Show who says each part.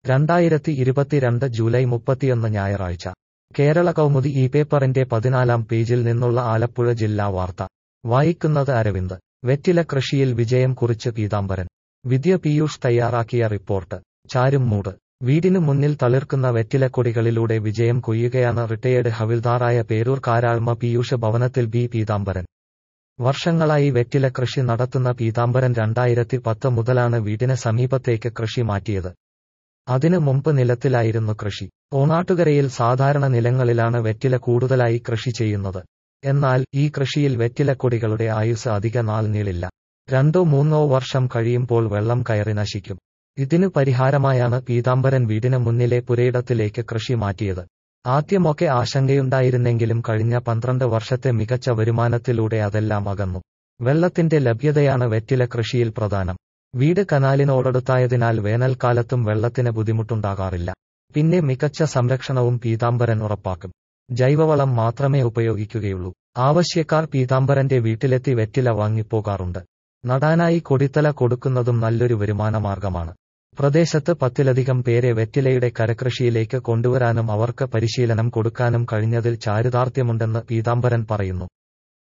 Speaker 1: രണ്ടായിരത്തി ഇരുപത്തിരണ്ട് ജൂലൈ മുപ്പത്തിയൊന്ന് ഞായറാഴ്ച കേരള കൗമുദി ഈ പേപ്പറിന്റെ പതിനാലാം പേജിൽ നിന്നുള്ള ആലപ്പുഴ ജില്ലാ വാർത്ത വായിക്കുന്നത് അരവിന്ദ് വെറ്റില കൃഷിയിൽ വിജയം കുറിച്ച് പീതാംബരൻ വിദ്യ പീയൂഷ് തയ്യാറാക്കിയ റിപ്പോർട്ട് ചാരുംമൂട് വീടിനു മുന്നിൽ തളിർക്കുന്ന വെറ്റിലക്കൊടികളിലൂടെ വിജയം കൊയ്യുകയാണ് റിട്ടയേർഡ് ഹവിൽദാറായ പേരൂർ കാരാൾമ പീയൂഷ് ഭവനത്തിൽ ബി പീതാംബരൻ വർഷങ്ങളായി വെറ്റില കൃഷി നടത്തുന്ന പീതാംബരൻ രണ്ടായിരത്തി പത്ത് മുതലാണ് വീടിന് സമീപത്തേക്ക് കൃഷി മാറ്റിയത് അതിനു മുമ്പ് നിലത്തിലായിരുന്നു കൃഷി ഓണാട്ടുകരയിൽ സാധാരണ നിലങ്ങളിലാണ് വെറ്റില കൂടുതലായി കൃഷി ചെയ്യുന്നത് എന്നാൽ ഈ കൃഷിയിൽ വെറ്റിലക്കൊടികളുടെ ആയുസ് അധിക നാൾ നീളില്ല രണ്ടോ മൂന്നോ വർഷം കഴിയുമ്പോൾ വെള്ളം കയറി നശിക്കും ഇതിനു പരിഹാരമായാണ് പീതാംബരൻ വീടിന് മുന്നിലെ പുരയിടത്തിലേക്ക് കൃഷി മാറ്റിയത് ആദ്യമൊക്കെ ആശങ്കയുണ്ടായിരുന്നെങ്കിലും കഴിഞ്ഞ പന്ത്രണ്ട് വർഷത്തെ മികച്ച വരുമാനത്തിലൂടെ അതെല്ലാം അകന്നു വെള്ളത്തിന്റെ ലഭ്യതയാണ് വെറ്റില കൃഷിയിൽ പ്രധാനം വീട് കനാലിനോടടുത്തായതിനാൽ വേനൽക്കാലത്തും വെള്ളത്തിന് ബുദ്ധിമുട്ടുണ്ടാകാറില്ല പിന്നെ മികച്ച സംരക്ഷണവും പീതാംബരൻ ഉറപ്പാക്കും ജൈവവളം മാത്രമേ ഉപയോഗിക്കുകയുള്ളൂ ആവശ്യക്കാർ പീതാംബരന്റെ വീട്ടിലെത്തി വെറ്റില വാങ്ങിപ്പോകാറുണ്ട് നടാനായി കൊടിത്തല കൊടുക്കുന്നതും നല്ലൊരു വരുമാനമാർഗമാണ് പ്രദേശത്ത് പത്തിലധികം പേരെ വെറ്റിലയുടെ കരകൃഷിയിലേക്ക് കൊണ്ടുവരാനും അവർക്ക് പരിശീലനം കൊടുക്കാനും കഴിഞ്ഞതിൽ ചാരിതാർത്ഥ്യമുണ്ടെന്ന് പീതാംബരൻ പറയുന്നു